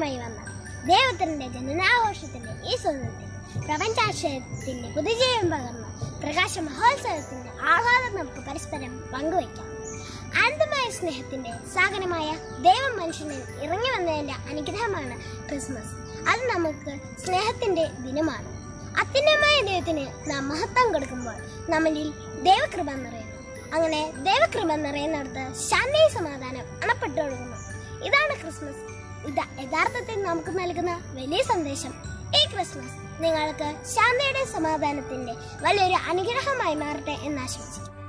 സൗജന്യമായി വന്ന ദൈവത്തിന്റെ ജനനാഘോഷത്തിന്റെ ഈ സുന്ദരത്തിൽ പ്രപഞ്ചാശ്രയത്തിന്റെ പുതുജീവൻ പകർന്ന പ്രകാശ മഹോത്സവത്തിന്റെ ആഹ്ലാദം നമുക്ക് പരസ്പരം പങ്കുവയ്ക്കാം അനന്തമായ സ്നേഹത്തിന്റെ സാഗരമായ ദൈവം മനുഷ്യനിൽ ഇറങ്ങി വന്നതിന്റെ അനുഗ്രഹമാണ് ക്രിസ്മസ് അത് നമുക്ക് സ്നേഹത്തിന്റെ ദിനമാണ് അത്യുന്നതമായ ദൈവത്തിന് നാം മഹത്വം കൊടുക്കുമ്പോൾ നമ്മളിൽ ദൈവകൃപ നിറയുന്നു അങ്ങനെ ദൈവകൃപ നിറയുന്നിടത്ത് ശാന്തി സമാധാനം അണപ്പെട്ടു കൊടുക്കുന്നു ഇതാണ് ക്രിസ്മസ് ഇത് യഥാർത്ഥത്തിൽ നമുക്ക് നൽകുന്ന വലിയ സന്ദേശം ഈ ക്രിസ്മസ് നിങ്ങൾക്ക് ശാന്തിയുടെ സമാധാനത്തിന്റെ വലിയൊരു അനുഗ്രഹമായി മാറട്ടെ എന്ന് ആശംസിക്കുന്നു